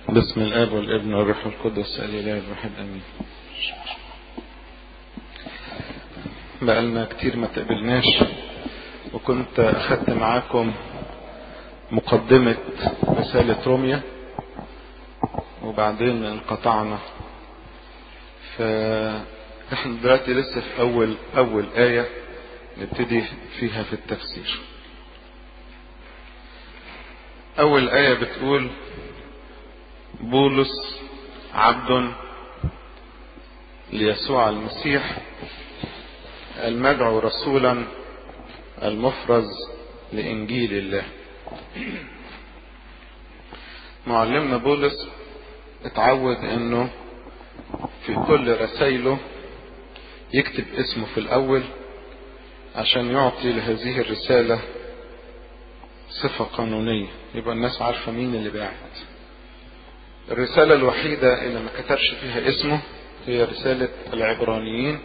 بسم الاب والابن والروح القدس الاله الواحد امين بقالنا كتير ما تقبلناش وكنت اخدت معاكم مقدمة رسالة روميا وبعدين انقطعنا فاحنا دلوقتي لسه في اول اول آية نبتدي فيها في التفسير اول آية بتقول بولس عبد ليسوع المسيح المدعو رسولا المفرز لإنجيل الله معلمنا بولس اتعود انه في كل رسائله يكتب اسمه في الاول عشان يعطي لهذه الرسالة صفة قانونية يبقى الناس عارفة مين اللي باعت الرسالة الوحيدة اللي ما كتبش فيها اسمه هي رسالة العبرانيين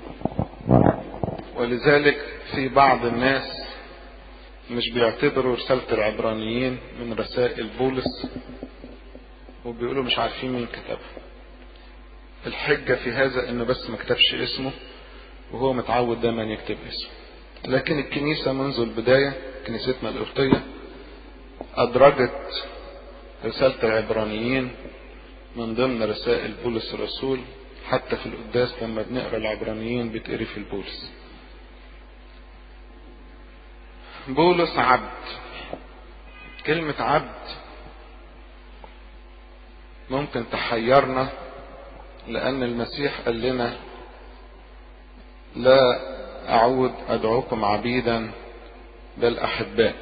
ولذلك في بعض الناس مش بيعتبروا رسالة العبرانيين من رسائل بولس وبيقولوا مش عارفين مين كتبها الحجة في هذا انه بس ما كتبش اسمه وهو متعود دايما يكتب اسمه لكن الكنيسة منذ البداية كنيستنا القبطية أدرجت رسالة العبرانيين من ضمن رسائل بولس الرسول حتى في القداس لما بنقرا العبرانيين بتقري في البولس بولس عبد كلمة عبد ممكن تحيرنا لأن المسيح قال لنا لا أعود أدعوكم عبيدا بل أحباء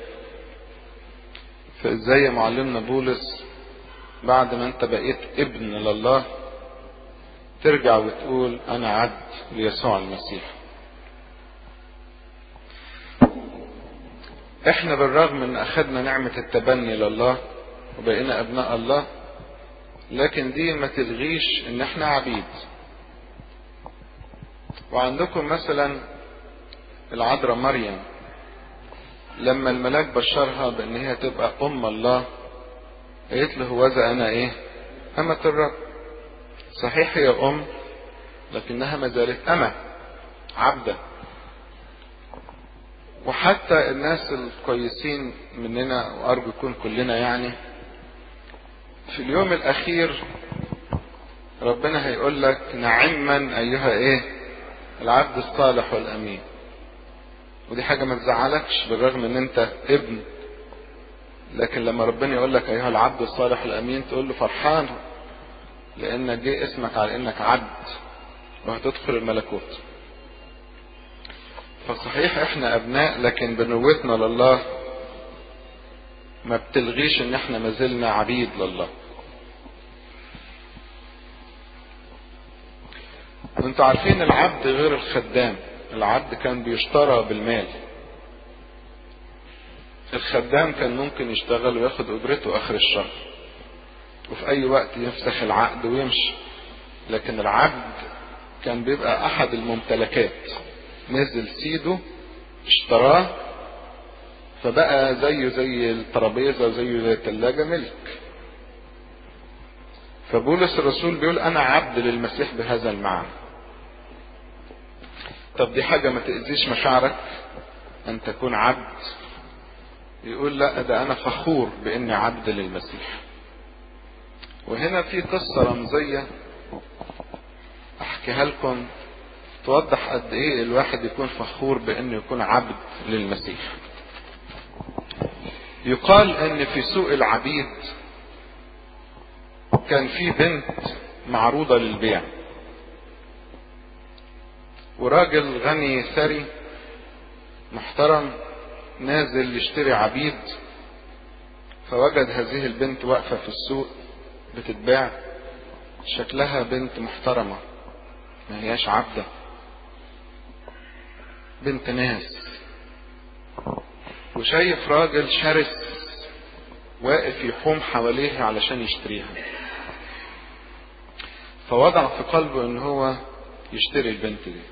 فازاي يا معلمنا بولس بعد ما انت بقيت ابن لله ترجع وتقول انا عبد ليسوع المسيح احنا بالرغم ان اخدنا نعمة التبني لله وبقينا ابناء الله لكن دي ما تلغيش ان احنا عبيد وعندكم مثلا العذراء مريم لما الملاك بشرها بان هي تبقى ام الله قالت له هوذا انا ايه امة الرب صحيح هي ام لكنها ما زالت امة عبدة وحتى الناس الكويسين مننا وارجو يكون كلنا يعني في اليوم الاخير ربنا هيقول لك نعما ايها ايه العبد الصالح والامين ودي حاجة ما تزعلكش بالرغم ان انت ابن لكن لما ربنا يقول لك ايها العبد الصالح الامين تقول له فرحان لانك جه اسمك على انك عبد وهتدخل الملكوت فصحيح احنا ابناء لكن بنوتنا لله ما بتلغيش ان احنا ما زلنا عبيد لله وانتوا عارفين العبد غير الخدام العبد كان بيشترى بالمال الخدام كان ممكن يشتغل وياخد اجرته اخر الشهر وفي اي وقت يفسخ العقد ويمشي لكن العبد كان بيبقى احد الممتلكات نزل سيده اشتراه فبقى زيه زي الترابيزه زيه زي الثلاجه ملك فبولس الرسول بيقول انا عبد للمسيح بهذا المعنى طب دي حاجة ما تأذيش مشاعرك أن تكون عبد يقول لا ده أنا فخور بإني عبد للمسيح وهنا في قصة رمزية أحكيها لكم توضح قد إيه الواحد يكون فخور بإنه يكون عبد للمسيح يقال إن في سوق العبيد كان في بنت معروضة للبيع وراجل غني ثري محترم نازل يشتري عبيد فوجد هذه البنت واقفة في السوق بتتباع شكلها بنت محترمة ما هياش عبدة بنت ناس وشايف راجل شرس واقف يحوم حواليها علشان يشتريها فوضع في قلبه ان هو يشتري البنت دي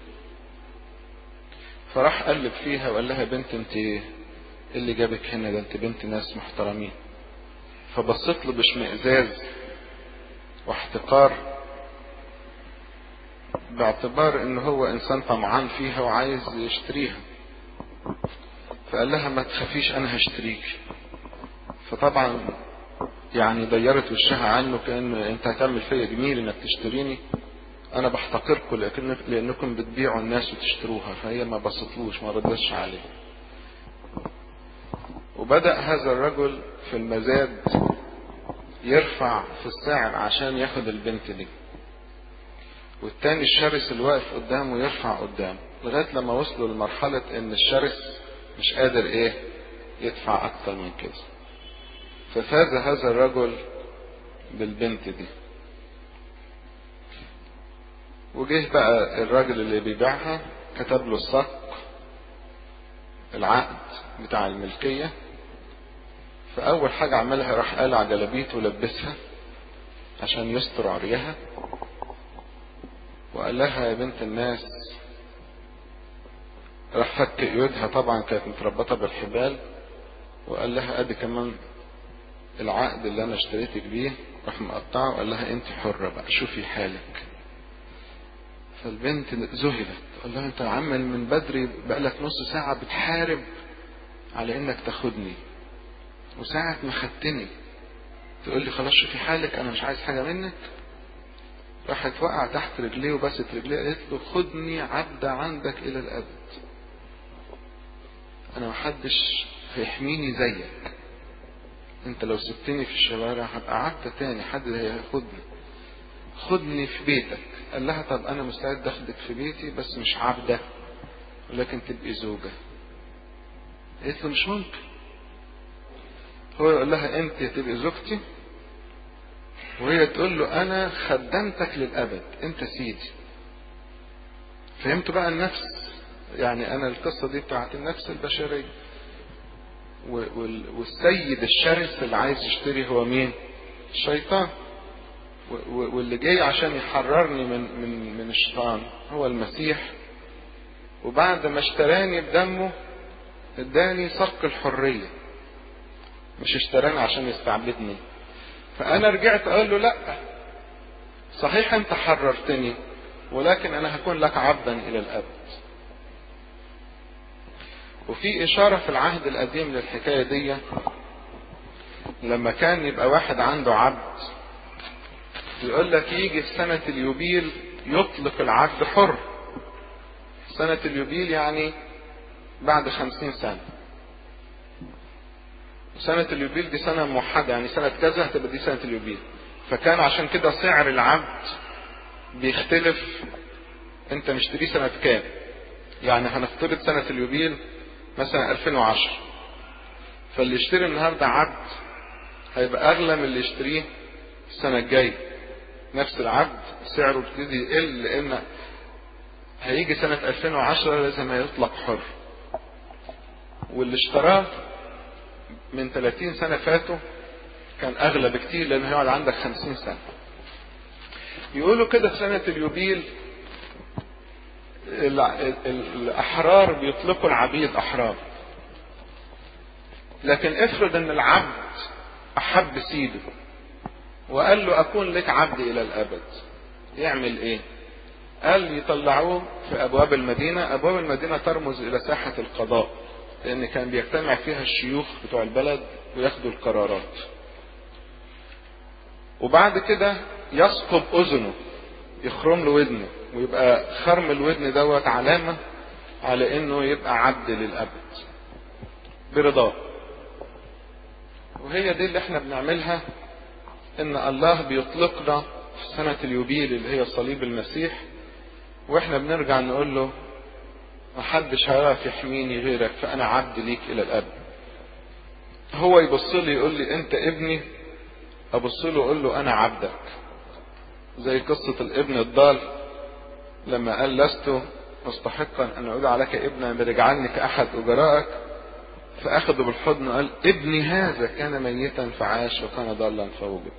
فراح قلب فيها وقال لها بنت انت ايه اللي جابك هنا ده انت بنت ناس محترمين فبصت له باشمئزاز واحتقار باعتبار ان هو انسان طمعان فيها وعايز يشتريها فقال لها ما تخافيش انا هشتريك فطبعا يعني ضيرت وشها عنه كأن انت هتعمل فيا جميل انك تشتريني انا بحتقركم لكن لانكم بتبيعوا الناس وتشتروها فهي ما بسطلوش ما ردتش عليه وبدأ هذا الرجل في المزاد يرفع في السعر عشان ياخد البنت دي والتاني الشرس اللي واقف قدامه يرفع قدامه لغاية لما وصلوا لمرحلة ان الشرس مش قادر ايه يدفع اكتر من كده ففاز هذا الرجل بالبنت دي وجه بقى الراجل اللي بيبيعها كتب له الصك العقد بتاع الملكية فأول حاجة عملها راح قلع جلابيته ولبسها عشان يستر عريها وقال لها يا بنت الناس راح فك ايدها طبعا كانت متربطة بالحبال وقال لها ادي كمان العقد اللي انا اشتريتك بيه راح مقطعه وقال لها انت حرة بقى شوفي حالك فالبنت ذهلت قال لها انت عمل من بدري بقالك نص ساعة بتحارب على انك تاخدني وساعة ما خدتني تقول لي خلاص شوفي حالك انا مش عايز حاجة منك راحت وقع تحت رجليه وبست رجليه قالت له خدني عبد عندك الى الابد انا محدش هيحميني زيك انت لو سبتني في الشوارع هبقى عبد تاني حد هياخدني خدني في بيتك قال لها طب انا مستعد اخدك في بيتي بس مش عبدة ولكن تبقي زوجة قالت له مش ممكن هو يقول لها انت تبقي زوجتي وهي تقول له انا خدمتك للابد انت سيدي فهمتوا بقى النفس يعني انا القصة دي بتاعت النفس البشرية والسيد الشرس اللي عايز يشتري هو مين الشيطان واللي جاي عشان يحررني من من من الشيطان هو المسيح وبعد ما اشتراني بدمه اداني صك الحريه مش اشتراني عشان يستعبدني فانا رجعت اقول له لا صحيح انت حررتني ولكن انا هكون لك عبدا الى الابد وفي اشاره في العهد القديم للحكايه دي لما كان يبقى واحد عنده عبد يقول لك يجي في سنة اليوبيل يطلق العبد حر سنة اليوبيل يعني بعد خمسين سنة سنة اليوبيل دي سنة موحدة يعني سنة كذا هتبقى دي سنة اليوبيل فكان عشان كده سعر العبد بيختلف انت مشتريه سنة كام يعني هنفترض سنة اليوبيل مثلا 2010 فاللي يشتري النهاردة عبد هيبقى اغلى من اللي يشتريه السنة الجاية نفس العبد سعره يبتدي يقل لان هيجي سنة 2010 لازم هيطلق حر واللي اشتراه من 30 سنة فاتوا كان اغلى بكتير لان هيقعد عندك 50 سنة يقولوا كده في سنة اليوبيل الاحرار بيطلقوا العبيد احرار لكن افرض ان العبد احب سيده وقال له اكون لك عبد الى الابد يعمل ايه قال يطلعوه في ابواب المدينة ابواب المدينة ترمز الى ساحة القضاء لان كان بيجتمع فيها الشيوخ بتوع البلد وياخدوا القرارات وبعد كده يثقب اذنه يخرم له ودنه ويبقى خرم الودن دوت علامة على انه يبقى عبد للابد برضاه وهي دي اللي احنا بنعملها ان الله بيطلقنا في سنة اليوبيل اللي هي صليب المسيح واحنا بنرجع نقول له محدش هيعرف يحميني غيرك فانا عبد ليك الى الابد هو يبص لي يقول لي انت ابني ابص له اقول له انا عبدك زي قصة الابن الضال لما قال لست مستحقا ان اعود عليك ابنا بل اجعلني كاحد اجرائك فاخذه بالحضن وقال ابني هذا كان ميتا فعاش وكان ضالا فوجد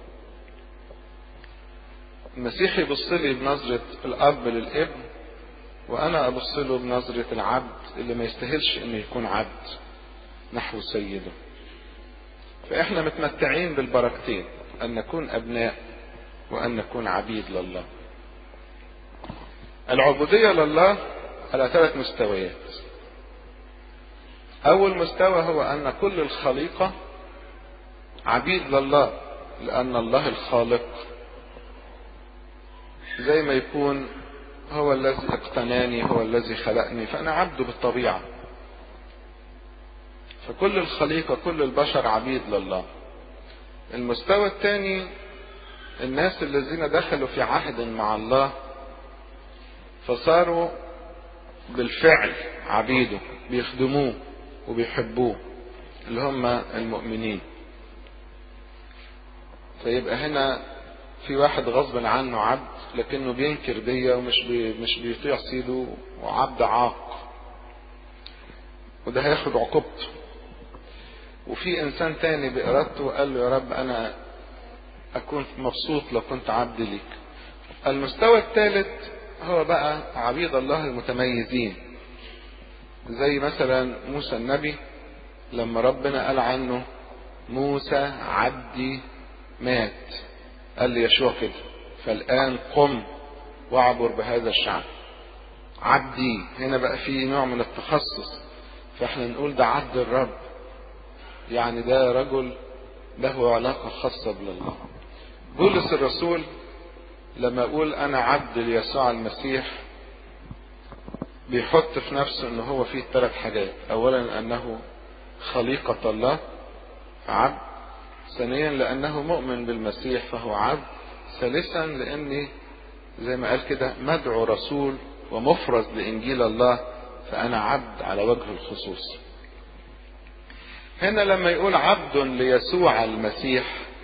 المسيح يبص لي بنظرة الاب للابن وانا ابص له بنظرة العبد اللي ما يستاهلش انه يكون عبد نحو سيده فاحنا متمتعين بالبركتين ان نكون ابناء وأن نكون عبيد لله العبودية لله على ثلاث مستويات أول مستوى هو أن كل الخليقة عبيد لله لأن الله الخالق زي ما يكون هو الذي اقتناني هو الذي خلقني فأنا عبد بالطبيعة فكل الخليقة كل البشر عبيد لله المستوى الثاني الناس الذين دخلوا في عهد مع الله فصاروا بالفعل عبيده بيخدموه وبيحبوه اللي هم المؤمنين فيبقى هنا في واحد غصب عنه عبد لكنه بينكر دي ومش بي مش بيطيع سيده وعبد عاق وده هياخد عقوبته وفي انسان تاني بارادته قال له يا رب انا اكون مبسوط لو كنت عبد ليك المستوى الثالث هو بقى عبيد الله المتميزين زي مثلا موسى النبي لما ربنا قال عنه موسى عبدي مات قال لي يشوع كده فالآن قم واعبر بهذا الشعب عبدي هنا بقى في نوع من التخصص فاحنا نقول ده عبد الرب يعني ده رجل له علاقة خاصة بالله بولس الرسول لما يقول انا عبد ليسوع المسيح بيحط في نفسه ان هو فيه ثلاث حاجات اولا انه خليقة الله عبد ثانيا لانه مؤمن بالمسيح فهو عبد ثالثا لاني زي ما قال كده مدعو رسول ومفرز لانجيل الله فانا عبد على وجه الخصوص هنا لما يقول عبد ليسوع المسيح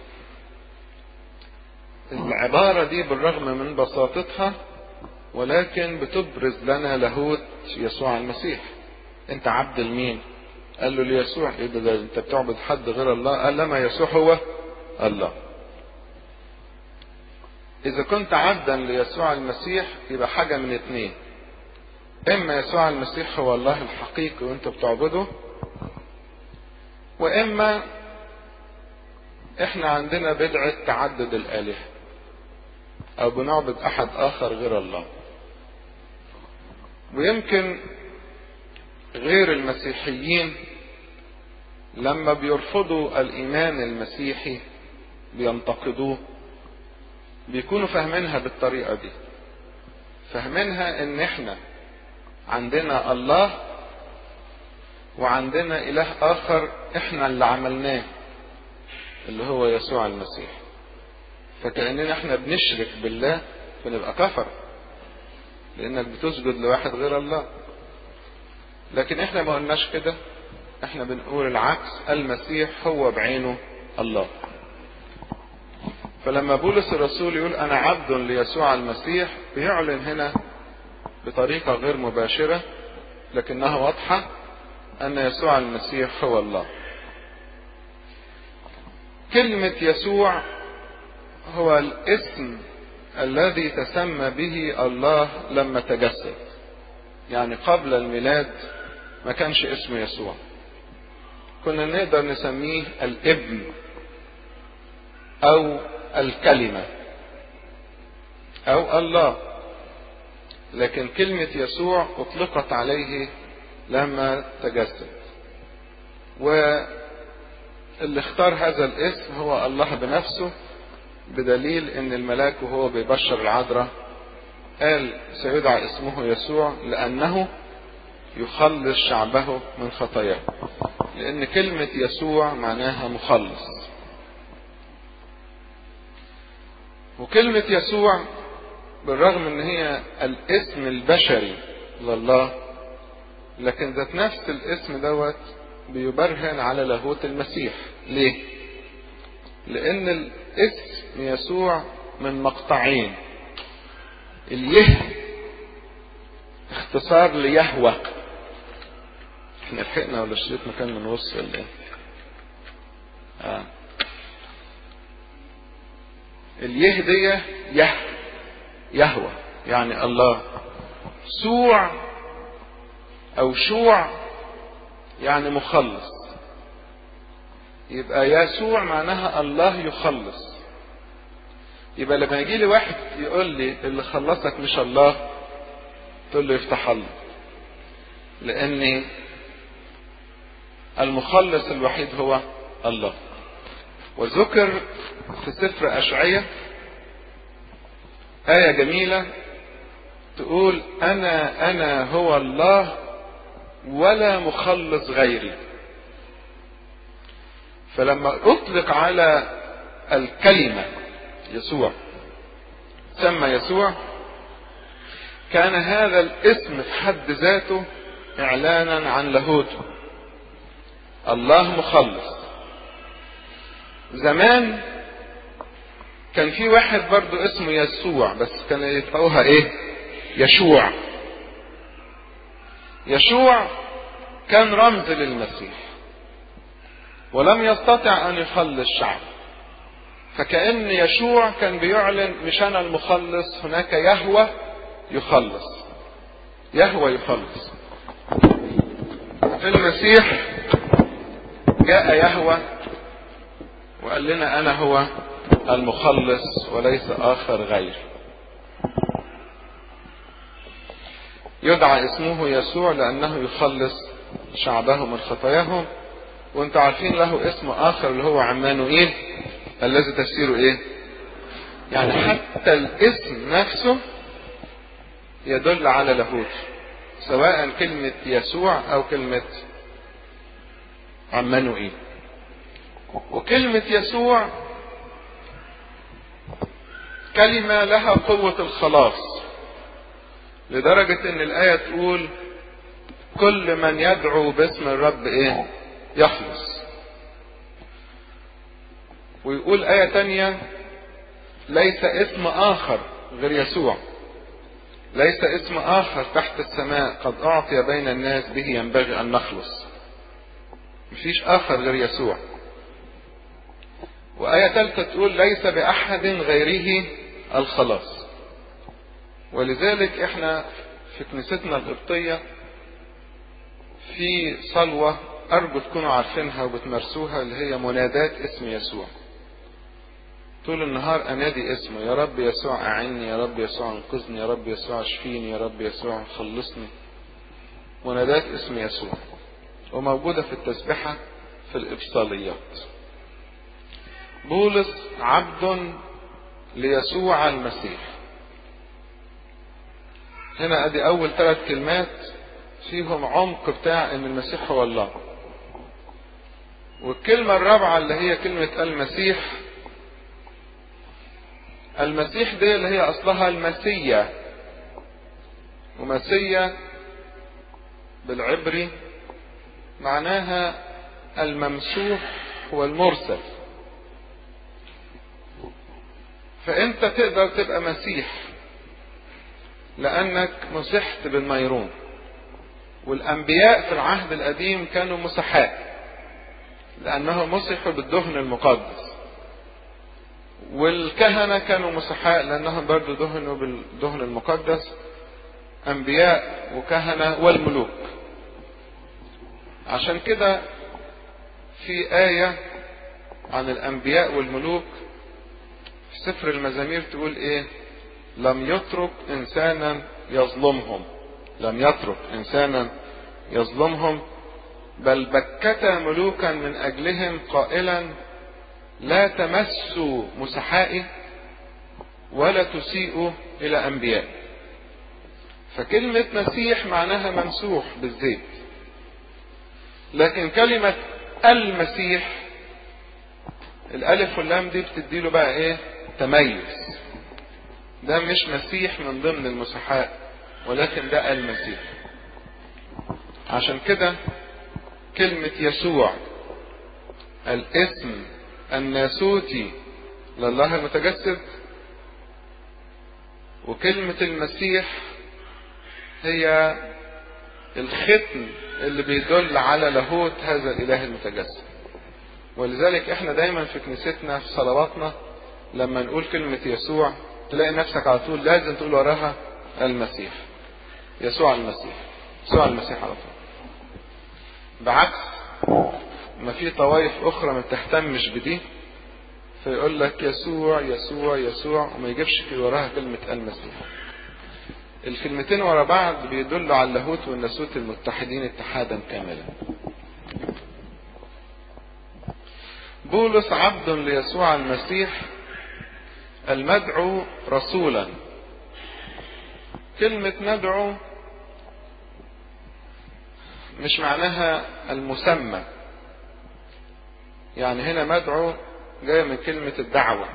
العبارة دي بالرغم من بساطتها ولكن بتبرز لنا لاهوت يسوع المسيح انت عبد لمين قال له ليسوع ايه ده, ده انت بتعبد حد غير الله قال لما يسوع هو الله اذا كنت عبدا ليسوع المسيح يبقى حاجة من اتنين اما يسوع المسيح هو الله الحقيقي وانت بتعبده واما احنا عندنا بدعة تعدد الالهة او بنعبد احد اخر غير الله ويمكن غير المسيحيين لما بيرفضوا الايمان المسيحي بينتقدوه بيكونوا فاهمينها بالطريقة دي فاهمينها ان احنا عندنا الله وعندنا اله اخر احنا اللي عملناه اللي هو يسوع المسيح فكأننا احنا بنشرك بالله فنبقى كفر لانك بتسجد لواحد غير الله لكن احنا ما قلناش كده احنا بنقول العكس المسيح هو بعينه الله فلما بولس الرسول يقول انا عبد ليسوع المسيح بيعلن هنا بطريقة غير مباشرة لكنها واضحة ان يسوع المسيح هو الله كلمة يسوع هو الاسم الذي تسمى به الله لما تجسد يعني قبل الميلاد ما كانش اسمه يسوع كنا نقدر نسميه الابن او الكلمة او الله لكن كلمة يسوع اطلقت عليه لما تجسد واللي اختار هذا الاسم هو الله بنفسه بدليل ان الملاك وهو بيبشر العذراء قال سيدعى اسمه يسوع لانه يخلص شعبه من خطاياه لان كلمة يسوع معناها مخلص وكلمة يسوع بالرغم ان هي الاسم البشري لله لكن ذات نفس الاسم دوت بيبرهن على لاهوت المسيح ليه لان الاسم يسوع من مقطعين اليه اختصار ليهوى احنا لحقنا ولا الشريط مكان من نص ولا ايه آه. اليه دي يه يهوى يعني الله سوع او شوع يعني مخلص يبقى يسوع معناها الله يخلص يبقى لما يجي لي واحد يقول لي اللي خلصك مش الله تقول له يفتح الله لأن المخلص الوحيد هو الله وذكر في سفر أشعية آية جميلة تقول أنا أنا هو الله ولا مخلص غيري فلما أطلق على الكلمة يسوع سمى يسوع كان هذا الاسم في حد ذاته إعلانا عن لاهوته الله مخلص زمان كان في واحد برضو اسمه يسوع بس كان يطلقوها ايه يشوع يشوع كان رمز للمسيح ولم يستطع ان يخلص شعب فكأن يشوع كان بيعلن مش انا المخلص هناك يهوى يخلص يهوى يخلص في المسيح جاء يهوى وقال لنا انا هو المخلص وليس اخر غير يدعى اسمه يسوع لانه يخلص شعبه من خطاياهم وانتم عارفين له اسم اخر اللي هو عمانوئيل الذي تفسيره ايه يعني حتى الاسم نفسه يدل على لاهوت سواء كلمة يسوع او كلمة عمانوئيل وكلمة يسوع كلمة لها قوة الخلاص لدرجة ان الآية تقول كل من يدعو باسم الرب ايه يخلص ويقول آية تانية ليس اسم آخر غير يسوع ليس اسم آخر تحت السماء قد أعطي بين الناس به ينبغي أن نخلص مفيش آخر غير يسوع وآية ثالثة تقول ليس بأحد غيره الخلاص ولذلك احنا في كنيستنا القبطية في صلوة أرجو تكونوا عارفينها وبتمارسوها اللي هي منادات اسم يسوع طول النهار أنادي اسمه يا رب يسوع أعني يا رب يسوع انقذني يا رب يسوع اشفيني يا رب يسوع خلصني منادات اسم يسوع وموجودة في التسبحة في الإبصاليات بولس عبد ليسوع المسيح هنا ادي اول ثلاث كلمات فيهم عمق بتاع ان المسيح هو الله والكلمة الرابعة اللي هي كلمة المسيح المسيح دي اللي هي اصلها المسيا ومسيا بالعبري معناها الممسوح والمرسل فانت تقدر تبقى مسيح لانك مسحت بالميرون والانبياء في العهد القديم كانوا مسحاء لانهم مسحوا بالدهن المقدس والكهنة كانوا مسحاء لانهم برضو دهنوا بالدهن المقدس انبياء وكهنة والملوك عشان كده في آية عن الانبياء والملوك في سفر المزامير تقول ايه لم يترك انسانا يظلمهم لم يترك انسانا يظلمهم بل بكت ملوكا من اجلهم قائلا لا تمسوا مسحائي ولا تسيئوا الى انبياء فكلمة مسيح معناها ممسوح بالزيت لكن كلمة المسيح الالف واللام دي بتديله بقى ايه تميز ده مش مسيح من ضمن المسيحاء ولكن ده المسيح عشان كده كلمة يسوع الاسم الناسوتي لله المتجسد وكلمة المسيح هي الختم اللي بيدل على لاهوت هذا الاله المتجسد ولذلك احنا دايما في كنيستنا في صلواتنا لما نقول كلمة يسوع تلاقي نفسك على طول لازم تقول وراها المسيح يسوع المسيح يسوع المسيح على طول بعكس ما في طوائف اخرى ما بتهتمش بدي فيقول لك يسوع يسوع يسوع وما يجيبش في وراها كلمة المسيح الكلمتين ورا بعض بيدلوا على اللاهوت والناسوت المتحدين اتحادا كاملا بولس عبد ليسوع المسيح المدعو رسولا كلمة مدعو مش معناها المسمى يعني هنا مدعو جاية من كلمة الدعوة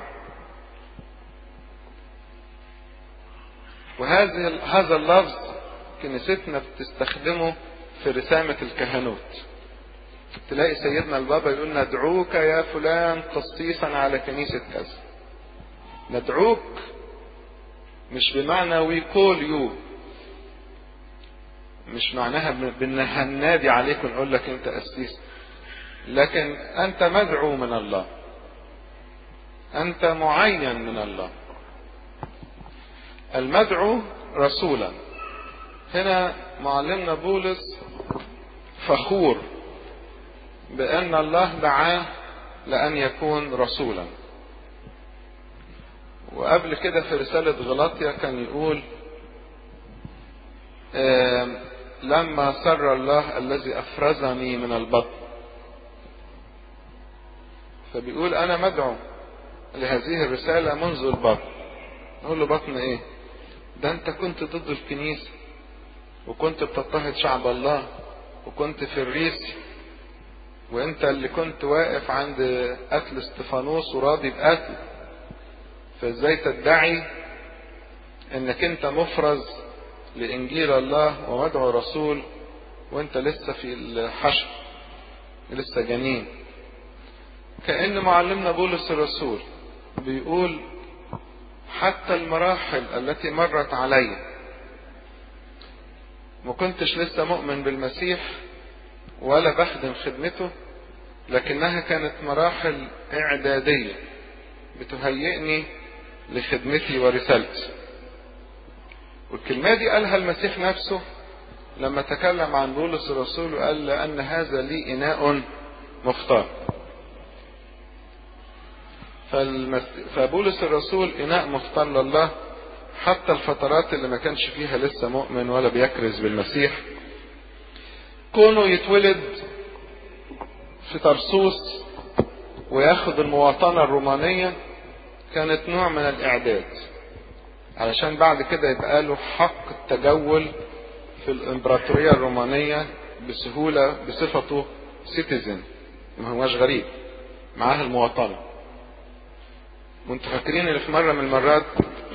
وهذا هذا اللفظ كنيستنا بتستخدمه في رسامة الكهنوت تلاقي سيدنا البابا يقول ندعوك يا فلان قسيسا على كنيسة كذا ندعوك مش بمعنى وي كول يو مش معناها بان هنادي عليك ونقول لك انت قسيس لكن انت مدعو من الله انت معين من الله المدعو رسولا هنا معلمنا بولس فخور بان الله دعاه لان يكون رسولا وقبل كده في رسالة غلاطيا كان يقول لما سر الله الذي افرزني من البطن فبيقول انا مدعو لهذه الرسالة منذ البطن نقول له بطن ايه ده انت كنت ضد الكنيسة وكنت بتضطهد شعب الله وكنت في الريس وانت اللي كنت واقف عند قتل استفانوس وراضي بقتل فازاي تدعي انك انت مفرز لانجيل الله ومدعو رسول وانت لسه في الحشر لسه جنين كأن معلمنا بولس الرسول بيقول حتى المراحل التي مرت علي ما كنتش لسه مؤمن بالمسيح ولا بخدم خدمته لكنها كانت مراحل اعدادية بتهيئني لخدمتي ورسالتي والكلمة دي قالها المسيح نفسه لما تكلم عن بولس الرسول وقال لأن هذا لي إناء مختار فالمس... فبولس الرسول إناء مختار لله حتى الفترات اللي ما كانش فيها لسه مؤمن ولا بيكرز بالمسيح كونه يتولد في طرسوس وياخد المواطنة الرومانية كانت نوع من الإعداد علشان بعد كده يبقى له حق التجول في الإمبراطورية الرومانية بسهولة بصفته سيتيزن ما هوش غريب معاه المواطنة وانتوا فاكرين اللي في مرة من المرات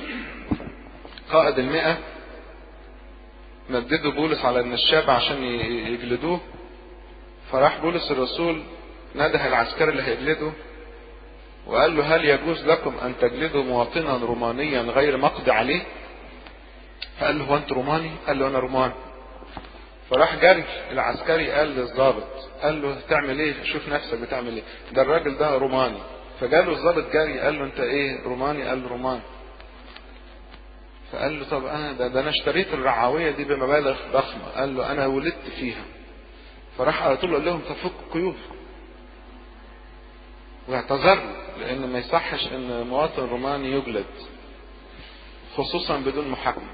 قائد المئة مددوا بولس على النشاب عشان يجلدوه فراح بولس الرسول نده العسكري اللي هيجلده وقال له هل يجوز لكم ان تجلدوا مواطنا رومانيا غير مقضي عليه فقال له هو انت روماني قال له انا روماني فراح جري العسكري قال للظابط قال له تعمل ايه شوف نفسك بتعمل ايه ده الراجل ده روماني فجاله الظابط جري قال له انت ايه روماني قال له روماني فقال له طب انا ده, ده انا اشتريت الرعاويه دي بمبالغ ضخمه قال له انا ولدت فيها فراح على طول قال لهم طب فك القيود واعتذر له لان ما يصحش ان مواطن روماني يجلد خصوصا بدون محاكمه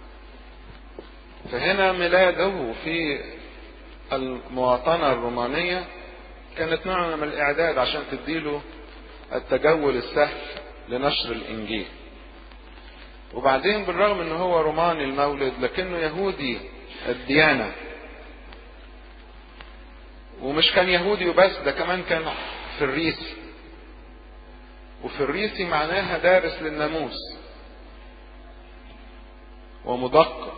فهنا ميلاده في المواطنه الرومانيه كانت نوع من الاعداد عشان تديله التجول السهل لنشر الانجيل وبعدين بالرغم ان هو روماني المولد لكنه يهودي الديانه ومش كان يهودي وبس ده كمان كان في الريسي وفي الريسي معناها دارس للناموس ومدقق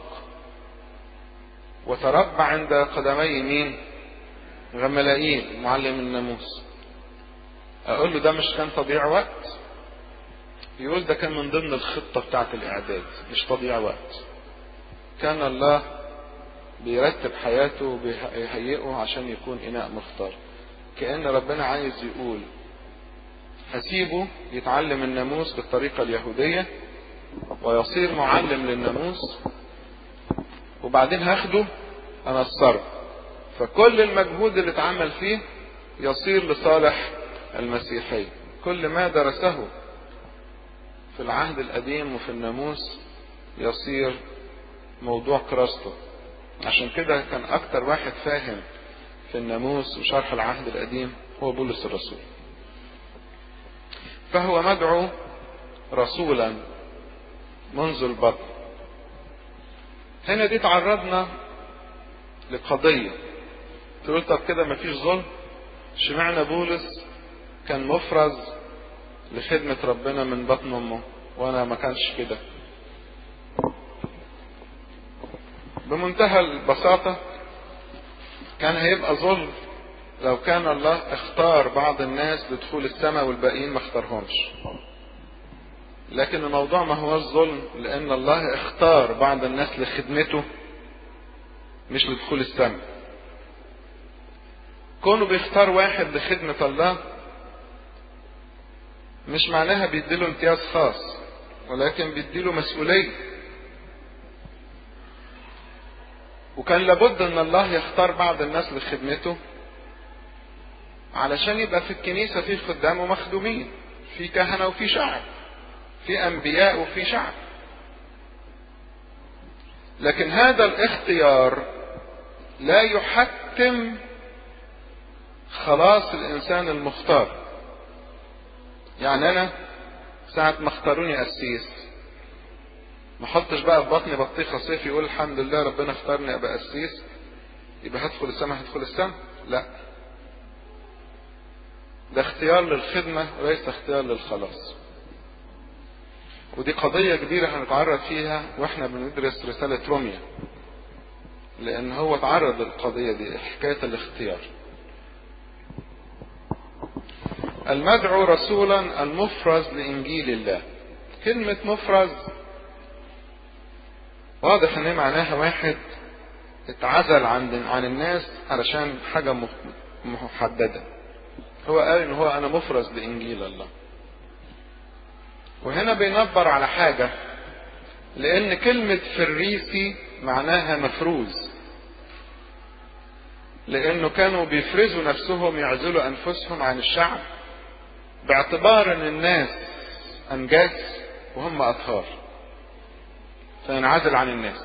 وتربى عند قدمي مين غملائيل معلم الناموس اقول له ده مش كان تضييع وقت يقول ده كان من ضمن الخطة بتاعت الاعداد مش تضييع وقت كان الله بيرتب حياته وبيهيئه عشان يكون اناء مختار كأن ربنا عايز يقول هسيبه يتعلم الناموس بالطريقة اليهودية ويصير معلم للناموس وبعدين هاخده انصره فكل المجهود اللي اتعمل فيه يصير لصالح المسيحية كل ما درسه في العهد القديم وفي الناموس يصير موضوع كراسته عشان كده كان اكتر واحد فاهم في الناموس وشرح العهد القديم هو بولس الرسول فهو مدعو رسولا منذ البطن هنا دي تعرضنا لقضية تقول طب كده مفيش ظلم اشمعنى بولس كان مفرز لخدمة ربنا من بطن امه وانا ما كانش كده بمنتهى البساطة كان هيبقى ظلم لو كان الله اختار بعض الناس لدخول السماء والباقيين ما اختارهمش لكن الموضوع ما هو الظلم لان الله اختار بعض الناس لخدمته مش لدخول السماء كونه بيختار واحد لخدمة الله مش معناها بيديله امتياز خاص ولكن بيديله مسؤولية وكان لابد ان الله يختار بعض الناس لخدمته علشان يبقى في الكنيسة في خدام ومخدومين في كهنة وفي شعب في انبياء وفي شعب لكن هذا الاختيار لا يحتم خلاص الانسان المختار يعني انا ساعة ما اختاروني قسيس ما احطش بقى في بطني بطيخه صيف يقول الحمد لله ربنا اختارني ابقى قسيس يبقى هدخل السماء هدخل السماء لا ده اختيار للخدمة وليس اختيار للخلاص ودي قضية كبيرة هنتعرض فيها واحنا بندرس رسالة روميا لان هو تعرض للقضية دي حكاية الاختيار المدعو رسولا المفرز لانجيل الله كلمة مفرز واضح ان معناها واحد اتعزل عن عن الناس علشان حاجة محددة هو قال ان هو انا مفرز لانجيل الله وهنا بينبر على حاجة لان كلمة فريسي معناها مفروز لانه كانوا بيفرزوا نفسهم يعزلوا انفسهم عن الشعب باعتبار ان الناس انجاس وهم اطهار فينعزل عن الناس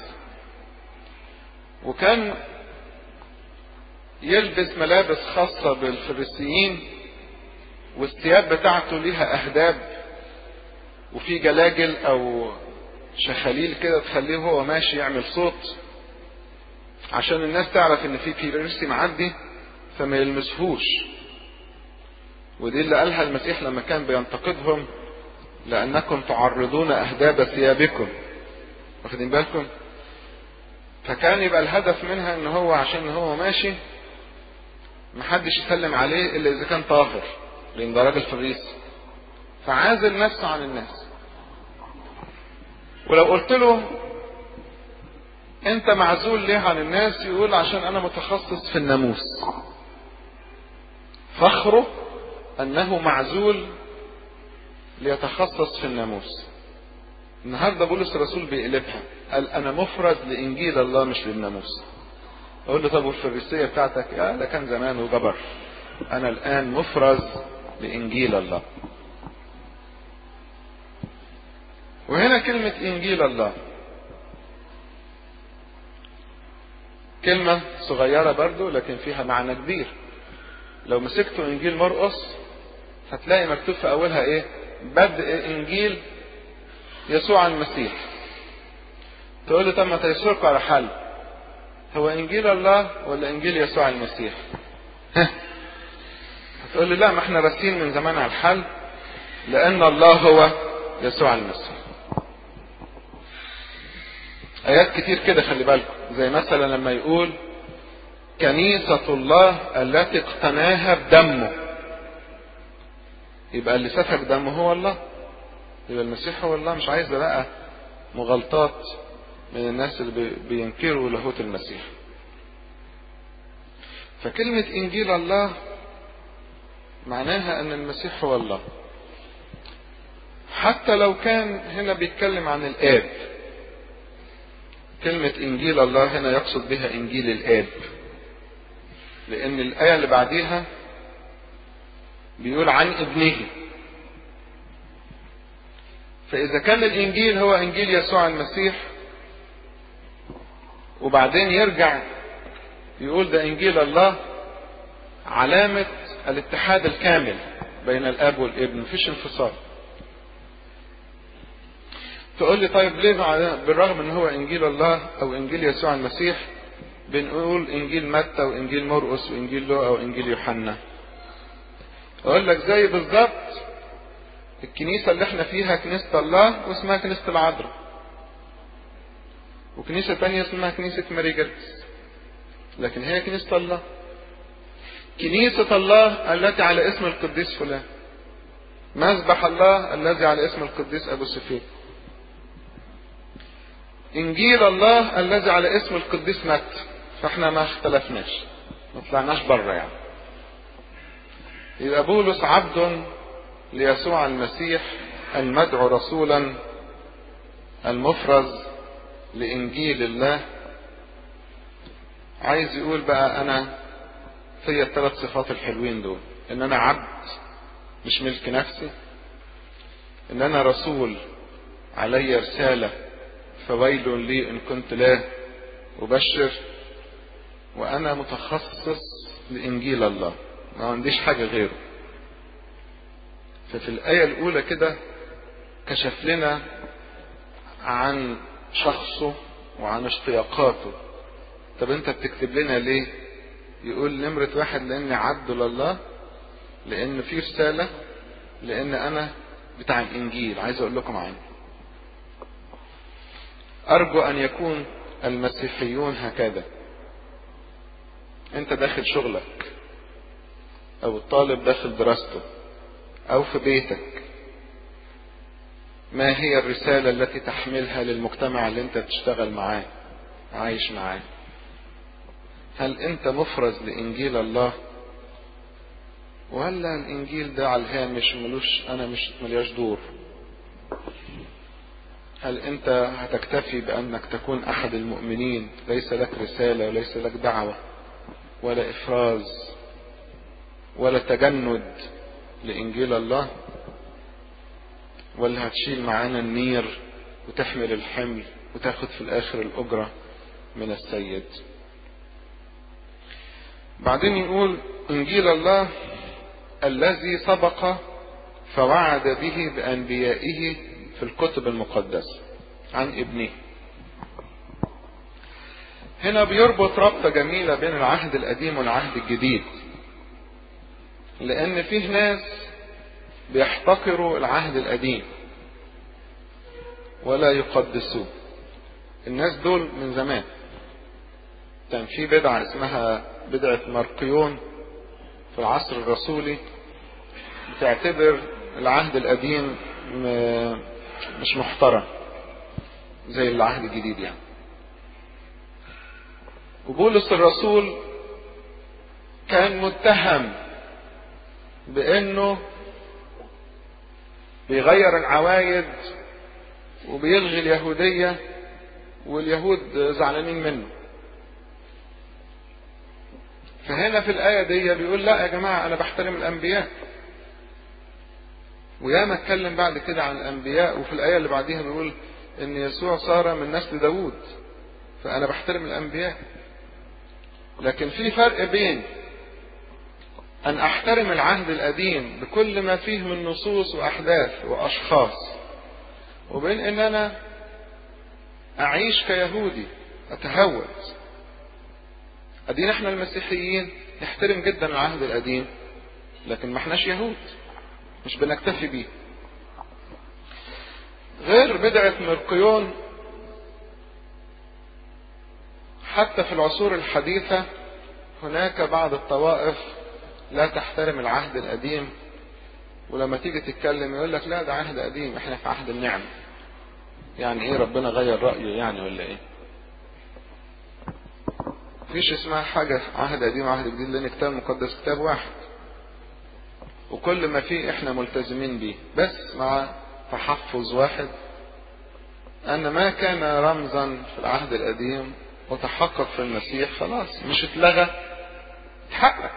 وكان يلبس ملابس خاصة بالفريسيين والثياب بتاعته ليها أهداب وفي جلاجل أو شخاليل كده تخليه هو ماشي يعمل صوت عشان الناس تعرف ان في فريسي معدي فما يلمسهوش ودي اللي قالها المسيح لما كان بينتقدهم لأنكم تعرضون أهداب ثيابكم واخدين بالكم فكان يبقى الهدف منها ان هو عشان هو ماشي محدش يسلم عليه الا اذا كان طاهر لان ده راجل فريسي فعازل نفسه عن الناس ولو قلت له انت معزول ليه عن الناس يقول عشان انا متخصص في الناموس فخره انه معزول ليتخصص في الناموس النهارده بولس الرسول بيقلبها قال انا مفرز لانجيل الله مش للناموس اقول له طب والفريسيه بتاعتك يا ده كان زمان وجبر انا الان مفرز لانجيل الله وهنا كلمة انجيل الله كلمة صغيرة برضو لكن فيها معنى كبير لو مسكتوا انجيل مرقس هتلاقي مكتوب في اولها ايه بدء انجيل يسوع المسيح تقول له طب ما تيسركم على حل هو انجيل الله ولا انجيل يسوع المسيح هتقول لي لا ما احنا راسين من زمان على الحل لان الله هو يسوع المسيح ايات كتير كده خلي بالكم زي مثلا لما يقول كنيسة الله التي اقتناها بدمه يبقى اللي سفك دمه هو الله يبقى المسيح هو الله مش عايز بقى مغالطات من الناس اللي بينكروا لاهوت المسيح فكلمة إنجيل الله معناها أن المسيح هو الله حتى لو كان هنا بيتكلم عن الآب كلمة إنجيل الله هنا يقصد بها إنجيل الآب لأن الآية اللي بعديها بيقول عن ابنه فإذا كان الإنجيل هو إنجيل يسوع المسيح وبعدين يرجع يقول ده إنجيل الله علامة الاتحاد الكامل بين الاب والابن مفيش انفصال تقول لي طيب ليه بالرغم ان هو انجيل الله او انجيل يسوع المسيح بنقول انجيل متى وانجيل مرقس وانجيل لوقا وانجيل يوحنا اقول لك زي بالظبط الكنيسة اللي احنا فيها كنيسة الله واسمها كنيسة العذراء وكنيسة تانية اسمها كنيسة ماري جرجس لكن هي كنيسة الله كنيسة الله التي على اسم القديس فلان مذبح الله الذي على اسم القديس أبو سفيان إنجيل الله الذي على اسم القديس متى فاحنا ما اختلفناش ما طلعناش بره يعني يبقى بولس عبد ليسوع المسيح المدعو رسولا المفرز لإنجيل الله عايز يقول بقى أنا فيا الثلاث صفات الحلوين دول ان انا عبد مش ملك نفسي ان انا رسول علي رسالة فويل لي ان كنت لا ابشر وانا متخصص لانجيل الله ما عنديش حاجة غيره ففي الآية الأولى كده كشف لنا عن شخصه وعن اشتياقاته طب انت بتكتب لنا ليه يقول نمرة واحد لأني عبد لله لأن في رسالة لأن أنا بتاع الإنجيل عايز أقول لكم عنه أرجو أن يكون المسيحيون هكذا أنت داخل شغلك أو الطالب داخل دراسته أو في بيتك ما هي الرسالة التي تحملها للمجتمع اللي أنت بتشتغل معاه عايش معاه هل انت مفرز لانجيل الله ولا الانجيل ده على الهامش ملوش انا مش ملياش دور هل انت هتكتفي بانك تكون احد المؤمنين ليس لك رسالة وليس لك دعوة ولا افراز ولا تجند لانجيل الله ولا هتشيل معانا النير وتحمل الحمل وتاخد في الاخر الاجرة من السيد بعدين يقول انجيل الله الذي سبق فوعد به بانبيائه في الكتب المقدسه عن ابنه هنا بيربط ربطة جميلة بين العهد القديم والعهد الجديد لأن فيه ناس بيحتقروا العهد القديم ولا يقدسوه الناس دول من زمان كان في بدعة اسمها بدعة مرقيون في العصر الرسولي بتعتبر العهد القديم مش محترم زي العهد الجديد يعني وبولس الرسول كان متهم بانه بيغير العوايد وبيلغي اليهودية واليهود زعلانين منه فهنا في الآية دي بيقول لا يا جماعة أنا بحترم الأنبياء وياما اتكلم بعد كده عن الأنبياء وفي الآية اللي بعديها بيقول إن يسوع صار من نسل داوود فأنا بحترم الأنبياء لكن في فرق بين أن أحترم العهد القديم بكل ما فيه من نصوص وأحداث وأشخاص وبين أن أنا أعيش كيهودي أتهود أدينا احنا المسيحيين نحترم جدا العهد القديم لكن ما احناش يهود مش بنكتفي بيه غير بدعة مرقيون حتى في العصور الحديثة هناك بعض الطوائف لا تحترم العهد القديم ولما تيجي تتكلم يقول لك لا ده عهد قديم احنا في عهد النعمة يعني ايه ربنا غير رأيه يعني ولا ايه مفيش اسمها حاجة عهد قديم وعهد جديد لان الكتاب المقدس كتاب واحد وكل ما فيه احنا ملتزمين بيه بس مع تحفظ واحد ان ما كان رمزا في العهد القديم وتحقق في المسيح خلاص مش اتلغى اتحقق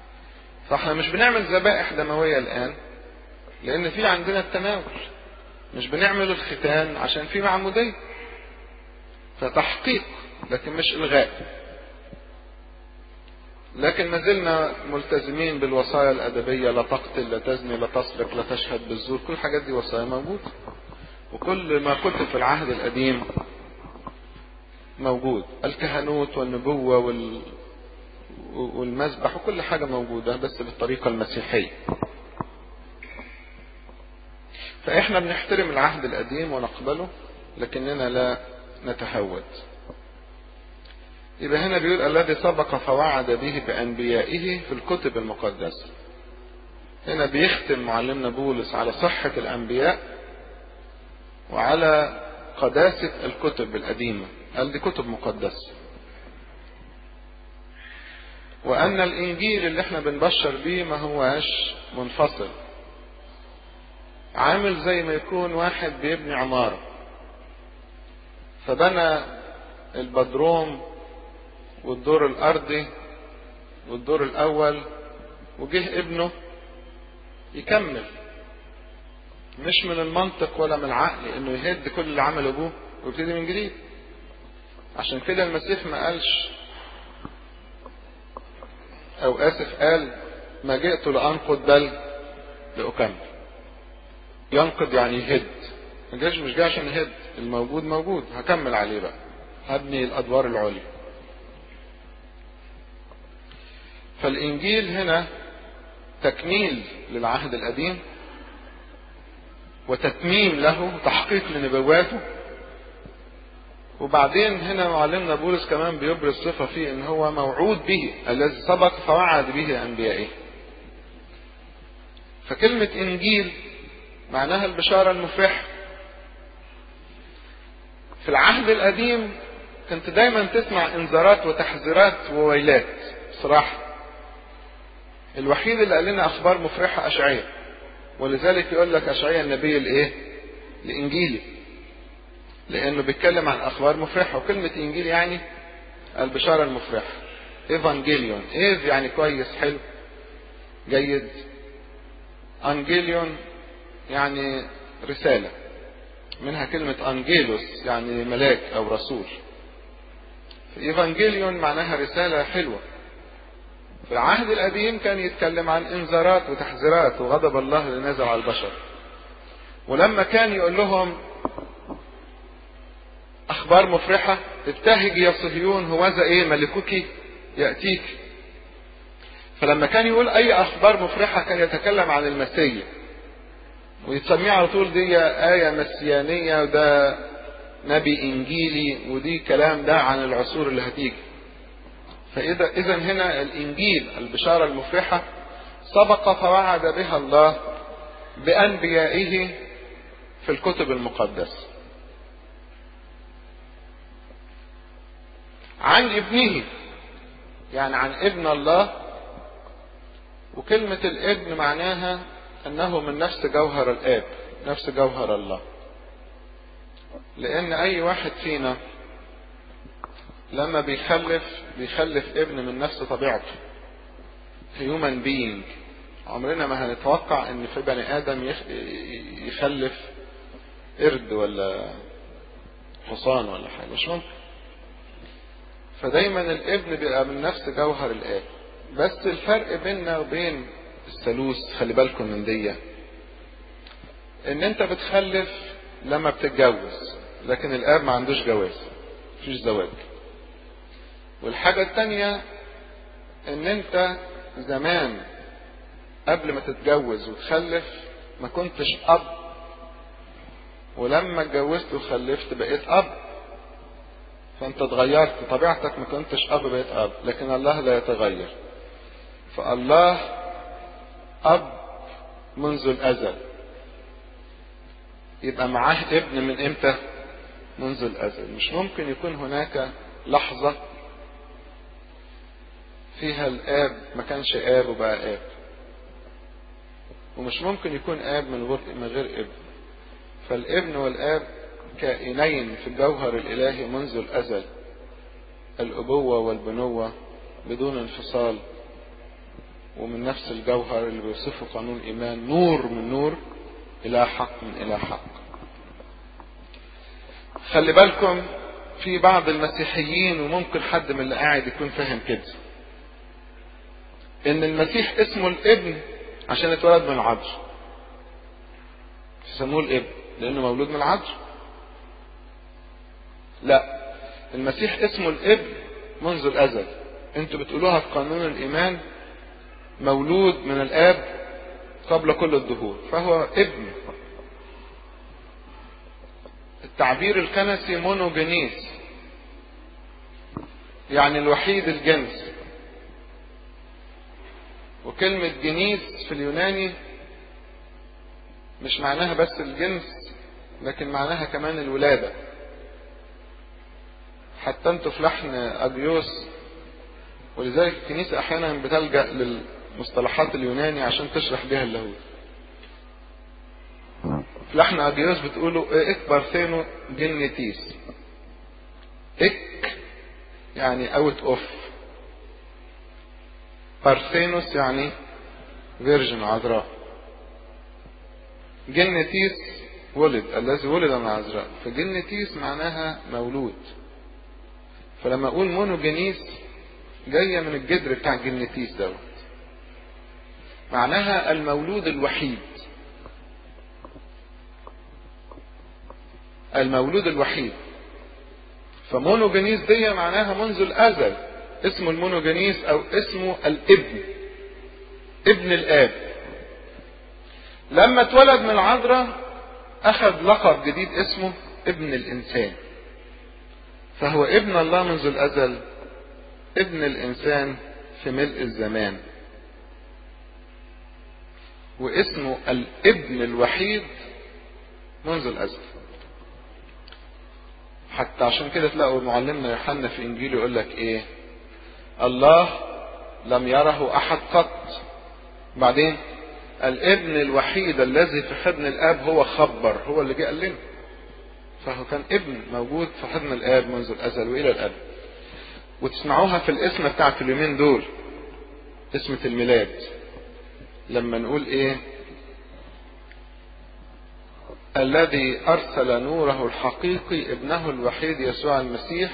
فاحنا مش بنعمل ذبائح دموية الان لان في عندنا التناول مش بنعمل الختان عشان في معمودية فتحقيق لكن مش إلغاء لكن ما زلنا ملتزمين بالوصايا الأدبية لا تقتل لا تزني لا تسرق لا تشهد بالزور كل الحاجات دي وصايا موجودة وكل ما كتب في العهد القديم موجود الكهنوت والنبوة وال... والمذبح وكل حاجة موجودة بس بالطريقة المسيحية فإحنا بنحترم العهد القديم ونقبله لكننا لا نتهود يبقى هنا بيقول الذي سبق فوعد به بأنبيائه في الكتب المقدسة هنا بيختم معلمنا بولس على صحة الأنبياء وعلى قداسة الكتب القديمة قال دي كتب مقدسة وأن الإنجيل اللي احنا بنبشر بيه ما هواش منفصل عامل زي ما يكون واحد بيبني عمارة فبنى البدروم والدور الأرضي والدور الأول وجه ابنه يكمل مش من المنطق ولا من العقل انه يهد كل اللي عمله ابوه ويبتدي من جديد عشان كده المسيح ما قالش او اسف قال ما جئت لانقض بل لاكمل ينقض يعني يهد ما جاش مش جاي عشان يهد الموجود موجود هكمل عليه بقى هبني الادوار العليا فالانجيل هنا تكميل للعهد القديم وتتميم له تحقيق لنبواته وبعدين هنا معلمنا بولس كمان بيبرز صفة فيه ان هو موعود به الذي سبق فوعد به انبيائه فكلمة انجيل معناها البشارة المفرحة في العهد القديم كنت دايما تسمع انذارات وتحذيرات وويلات بصراحة الوحيد اللي قال لنا اخبار مفرحة اشعياء ولذلك يقول لك اشعياء النبي الايه الانجيلي لانه بيتكلم عن اخبار مفرحة وكلمة انجيل يعني البشارة المفرحة ايفانجيليون ايف يعني كويس حلو جيد انجيليون يعني رسالة منها كلمة انجيلوس يعني ملاك او رسول ايفانجيليون معناها رسالة حلوة في العهد القديم كان يتكلم عن انذارات وتحذيرات وغضب الله اللي نزل على البشر ولما كان يقول لهم اخبار مفرحة ابتهج يا صهيون هوذا ايه ملكك يأتيك فلما كان يقول اي اخبار مفرحة كان يتكلم عن المسيح ويسميه على طول دي آية مسيانية وده نبي انجيلي ودي كلام ده عن العصور اللي هتيجي فإذا إذا هنا الإنجيل البشارة المفرحة سبق فوعد بها الله بأنبيائه في الكتب المقدسة. عن ابنه يعني عن ابن الله وكلمة الابن معناها أنه من نفس جوهر الآب نفس جوهر الله لأن أي واحد فينا لما بيخلف بيخلف ابن من نفس طبيعته هيومن بينج عمرنا ما هنتوقع ان في بني ادم يخلف قرد ولا حصان ولا حاجه مش ممكن فدايما الابن بيبقى من نفس جوهر الاب بس الفرق بيننا وبين الثالوث خلي بالكم من دي ان انت بتخلف لما بتتجوز لكن الاب ما عندوش جواز مفيش زواج والحاجة التانية ان انت زمان قبل ما تتجوز وتخلف ما كنتش اب ولما اتجوزت وخلفت بقيت اب فانت اتغيرت طبيعتك ما كنتش اب بقيت اب لكن الله لا يتغير فالله اب منذ الازل يبقى معاه ابن من امتى منذ الازل مش ممكن يكون هناك لحظه فيها الاب ما كانش اب وبقى اب ومش ممكن يكون اب من غير من غير ابن فالابن والاب كائنين في الجوهر الالهي منذ الازل الابوه والبنوه بدون انفصال ومن نفس الجوهر اللي بيوصفه قانون الايمان نور من نور الى حق من الى حق خلي بالكم في بعض المسيحيين وممكن حد من اللي قاعد يكون فاهم كده ان المسيح اسمه الابن عشان اتولد من العذر يسموه الابن لانه مولود من العذر لا المسيح اسمه الابن منذ الازل انتوا بتقولوها في قانون الايمان مولود من الاب قبل كل الدهور فهو ابن التعبير الكنسي مونوجينيس يعني الوحيد الجنس وكلمة جنيس في اليوناني مش معناها بس الجنس لكن معناها كمان الولادة حتى انتوا في لحن أجيوس ولذلك الكنيسة أحيانا بتلجأ للمصطلحات اليوناني عشان تشرح بها اللاهوت في لحن أجيوس بتقولوا إك بارثينو جنتيس إك يعني اوت اوف بارثينوس يعني فيرجن عذراء جنتيس ولد الذي ولد من عذراء فجنتيس معناها مولود فلما اقول مونوجينيس جاية من الجذر بتاع جنتيس دوت معناها المولود الوحيد المولود الوحيد فمونوجينيس دي معناها منذ الازل اسمه المونوجينيس او اسمه الابن ابن الاب لما اتولد من العذراء اخذ لقب جديد اسمه ابن الانسان فهو ابن الله منذ الازل ابن الانسان في ملء الزمان واسمه الابن الوحيد منذ الازل حتى عشان كده تلاقوا معلمنا يوحنا في انجيله يقول لك ايه الله لم يره احد قط بعدين الابن الوحيد الذي في حضن الاب هو خبر هو اللي جه قال لنا فهو كان ابن موجود في حضن الاب منذ الازل والى الاب وتسمعوها في الاسم بتاعت اليومين دول اسمة الميلاد لما نقول ايه الذي ارسل نوره الحقيقي ابنه الوحيد يسوع المسيح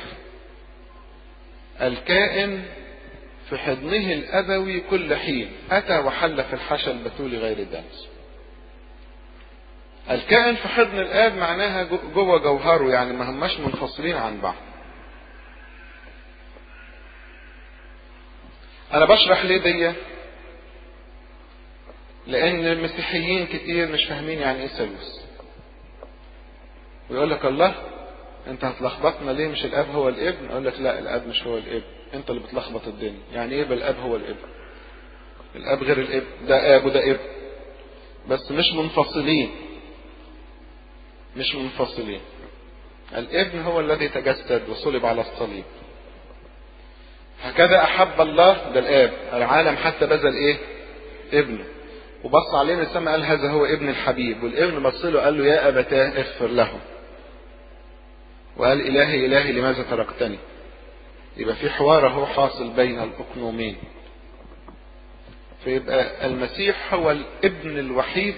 الكائن في حضنه الابوي كل حين اتى وحل في الحشا البتول غير الدنس الكائن في حضن الاب معناها جوه جوهره يعني ما هماش منفصلين عن بعض انا بشرح ليه دي لان المسيحيين كتير مش فاهمين يعني ايه ثالوث ويقول لك الله انت هتلخبطنا ليه مش الاب هو الابن اقول لك لا الاب مش هو الابن انت اللي بتلخبط الدنيا يعني ايه بالاب هو الابن الاب غير الابن ده اب وده ابن بس مش منفصلين مش منفصلين الابن هو الذي تجسد وصلب على الصليب هكذا احب الله ده الاب العالم حتى بذل ايه ابنه وبص عليه من السماء قال هذا هو ابن الحبيب والابن بص له قال له يا ابتاه اغفر لهم وقال الهي الهي لماذا تركتني يبقى في حوار اهو حاصل بين الاقنومين فيبقى المسيح هو الابن الوحيد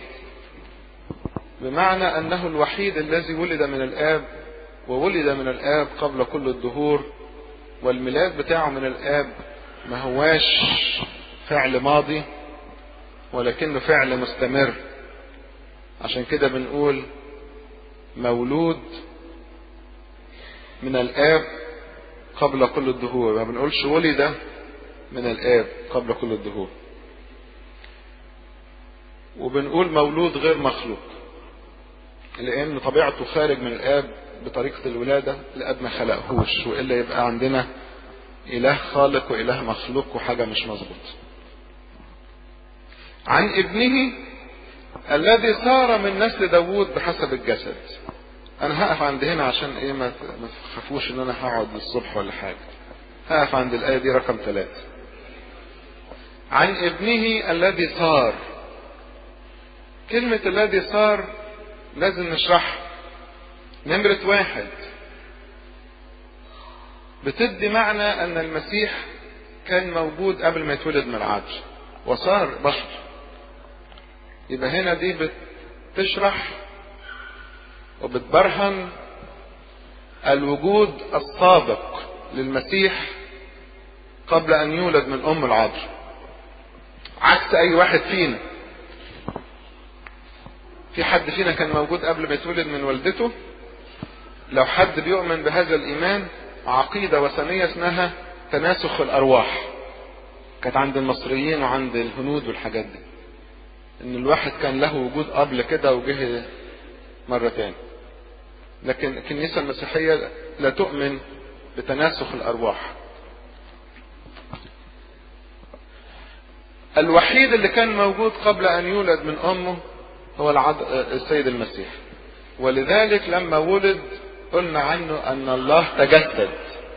بمعنى انه الوحيد الذي ولد من الاب وولد من الاب قبل كل الدهور والميلاد بتاعه من الاب ما هواش فعل ماضي ولكنه فعل مستمر عشان كده بنقول مولود من الاب قبل كل الدهور ما بنقولش ولد من الاب قبل كل الدهور وبنقول مولود غير مخلوق لان طبيعته خارج من الاب بطريقة الولادة الاب ما خلقهوش والا يبقى عندنا اله خالق واله مخلوق وحاجة مش مظبوط عن ابنه الذي صار من نسل داوود بحسب الجسد انا هقف عند هنا عشان ايه ما تخافوش ان انا هقعد للصبح ولا حاجة هقف عند الايه دي رقم ثلاثة عن ابنه الذي صار كلمة الذي صار لازم نشرحها نمرة واحد بتدي معنى ان المسيح كان موجود قبل ما يتولد من العدل وصار بشر يبقى هنا دي بتشرح وبتبرهن الوجود السابق للمسيح قبل ان يولد من ام العذراء عكس اي واحد فينا في حد فينا كان موجود قبل ما يتولد من والدته لو حد بيؤمن بهذا الايمان عقيدة وثنية اسمها تناسخ الارواح كانت عند المصريين وعند الهنود والحاجات دي ان الواحد كان له وجود قبل كده وجه مرة تاني لكن الكنيسة المسيحية لا تؤمن بتناسخ الارواح الوحيد اللي كان موجود قبل ان يولد من امه هو العض... السيد المسيح ولذلك لما ولد قلنا عنه ان الله تجسد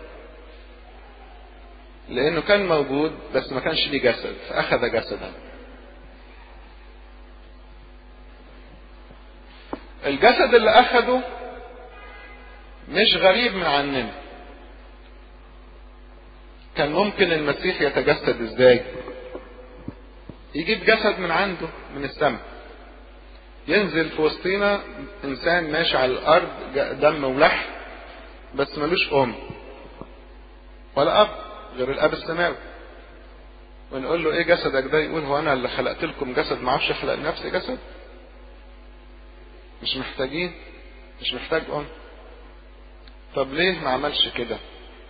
لانه كان موجود بس ما كانش ليه جسد فاخذ جسدا الجسد اللي اخده مش غريب من عننا كان ممكن المسيح يتجسد ازاي يجيب جسد من عنده من السماء ينزل في وسطينا انسان ماشي على الارض دم ولحم بس ملوش ام ولا اب غير الاب السماوي ونقول له ايه جسدك ده يقول هو انا اللي خلقت لكم جسد ما اعرفش اخلق لنفسي جسد مش محتاجين مش محتاج ام طب ليه ما عملش كده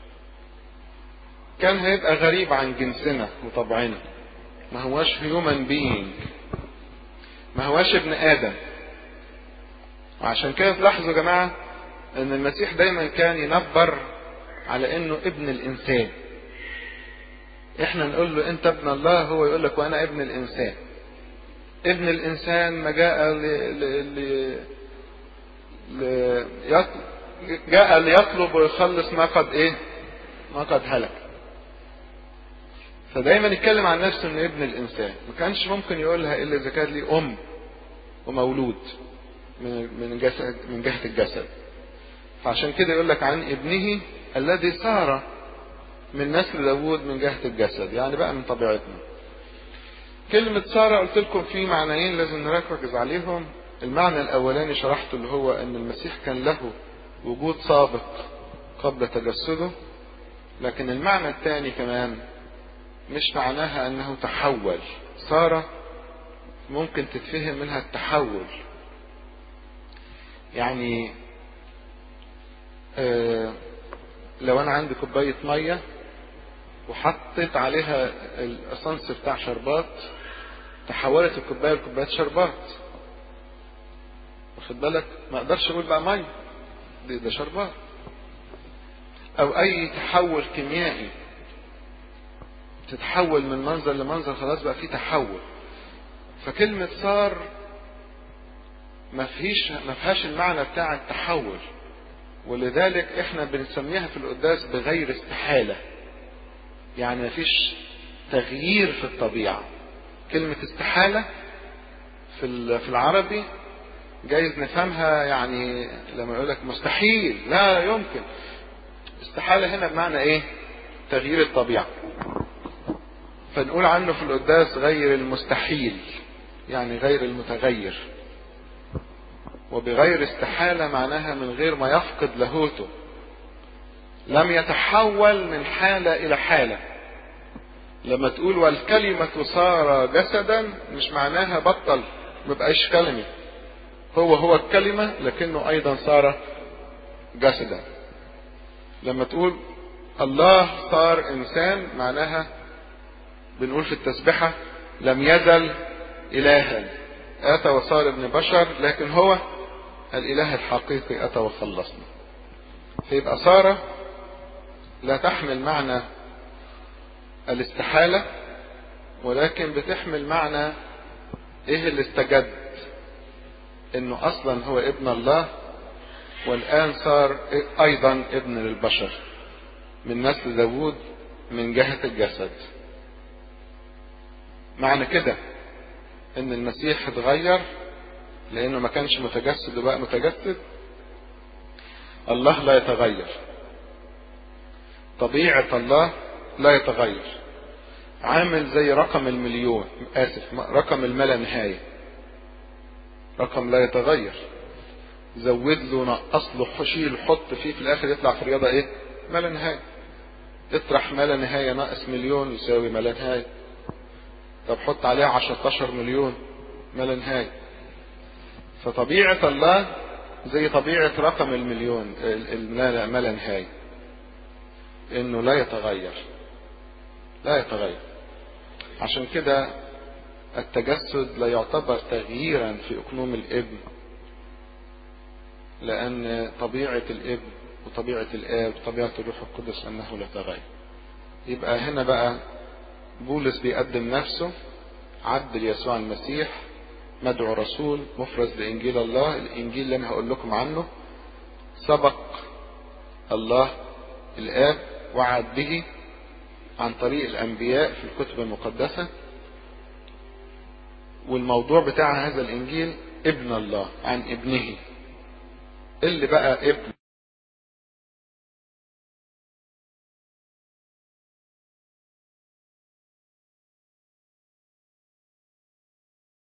كان هيبقى غريب عن جنسنا وطبعنا ما هواش هيومن بينج ما هواش ابن ادم وعشان كده تلاحظوا يا جماعه ان المسيح دايما كان ينبر على انه ابن الانسان احنا نقول له انت ابن الله هو يقول لك وانا ابن الانسان ابن الانسان ما جاء ل... ل... ل... ل... يطلب جاء ليطلب ويخلص ما قد ايه ما قد هلك فدايما يتكلم عن نفسه انه ابن الانسان ما كانش ممكن يقولها الا اذا كان ليه ام ومولود من من جسد من جهه الجسد فعشان كده يقول لك عن ابنه الذي صار من نسل داوود من جهه الجسد يعني بقى من طبيعتنا كلمة سارة قلت لكم في معنيين لازم نركز عليهم المعنى الأولاني شرحته اللي هو أن المسيح كان له وجود سابق قبل تجسده لكن المعنى الثاني كمان مش معناها أنه تحول سارة ممكن تتفهم منها التحول يعني آه لو أنا عندي كوباية مية وحطيت عليها الاسانس بتاع شربات تحولت الكوبايه لكوبايه شربات واخد بالك ما اقدرش اقول بقى ميه دي ده شربات او اي تحول كيميائي تتحول من منظر لمنظر خلاص بقى في تحول فكلمة صار ما فيش ما فيهاش المعنى بتاع التحول ولذلك احنا بنسميها في القداس بغير استحاله يعني مفيش تغيير في الطبيعة كلمة استحالة في في العربي جايز نفهمها يعني لما يقول لك مستحيل لا يمكن استحالة هنا بمعنى ايه تغيير الطبيعة فنقول عنه في القداس غير المستحيل يعني غير المتغير وبغير استحالة معناها من غير ما يفقد لاهوته لم يتحول من حالة إلى حالة لما تقول والكلمة صار جسدا مش معناها بطل مبقاش كلمة هو هو الكلمة لكنه أيضا صار جسدا لما تقول الله صار إنسان معناها بنقول في التسبحة لم يزل إلها أتى وصار ابن بشر لكن هو الإله الحقيقي أتى وخلصنا فيبقى صار لا تحمل معنى الاستحالة ولكن بتحمل معنى ايه اللي استجد انه اصلا هو ابن الله والان صار ايضا ابن للبشر من نسل داوود من جهة الجسد معنى كده ان المسيح اتغير لانه ما كانش متجسد وبقى متجسد الله لا يتغير طبيعة الله لا يتغير عامل زي رقم المليون اسف رقم الما لا نهاية رقم لا يتغير زود له نقص له شيل حط فيه في الاخر يطلع في الرياضة ايه ما لا نهاية اطرح ما لا نهاية ناقص مليون يساوي ما لا نهاية طب حط عليه 10 مليون ما لا نهاية فطبيعة الله زي طبيعة رقم المليون ما لا نهاية انه لا يتغير لا يتغير عشان كده التجسد لا يعتبر تغييرا في اقنوم الابن لان طبيعة الابن وطبيعة الاب وطبيعة الروح القدس انه لا تغير يبقى هنا بقى بولس بيقدم نفسه عبد ليسوع المسيح مدعو رسول مفرز لإنجيل الله الإنجيل اللي أنا هقول لكم عنه سبق الله الآب وعد به عن طريق الأنبياء في الكتب المقدسة والموضوع بتاع هذا الإنجيل ابن الله عن ابنه اللي بقى ابن